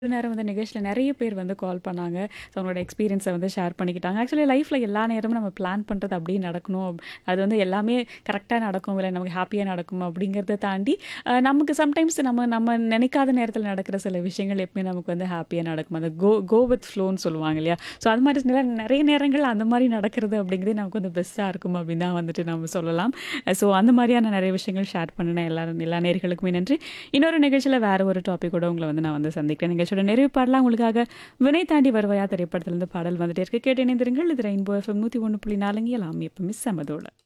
இவ்வளோ நேரம் வந்து நிகழ்ச்சியில நெறைய பேர் வந்து கால் பண்ணாங்க. ஸோ அவங்களோட எக்ஸ்பீரியன்ஸ வந்து ஷேர் பண்ணிக்கிட்டாங்க. ஆக்சுவலி லைஃப்ல எல்லா நேரமும் நம்ம பிளான் பண்றது அப்படியே நடக்கணும். அப் அது வந்து எல்லாமே கரெக்ட்டா நடக்கும். இல்ல நமக்கு ஹேப்பியா நடக்கும் அப்படிங்கிறத தாண்டி, அ நமக்கு சம்டைம்ஸ் நம்ம நம்ம நினைக்காத நேரத்தில நடக்கிற சில விஷயங்கள் எப்பவுமே நமக்கு வந்து ஹேப்பியா நடக்கும். அந்த கோ கோ வித் ஃப்ளோன்னு சொல்லுவாங்க இல்லையா? ஸோ அது மாரி சில நெறைய நேரங்கள்ல அந்த மாரி நடக்கிறது அப்படிங்கிறது நமக்கு வந்து பெஸ்ட்டா இருக்கும் அப்படின்னு தான் வந்துட்டு நம்ம சொல்லலாம். ஸோ அந்த மாரியான நெறைய விஷயங்கள் ஷேர் பண்ணுன எல்லாரும் எல்லா நேயர்களுக்குமே நன்றி. இன்னொரு நிகழ்ச்சியில வேற ஒரு டாபிக்கோட உங்கள வந்து நான் வந்து சந்திக்கிறேன். நிகழ்ச்சியோட நிறைவு பாடலா உங்களுக்காக "வினை தாண்டி வருவாயா" திரைப்படத்திலிருந்து பாடல் வந்துட்டே இருக்கு. கேட்டு இணைந்திருங்கள். இது ரெயின்போ எஃப்எம் 101.4 எல்லாமே எப்பவுமே செமதோட.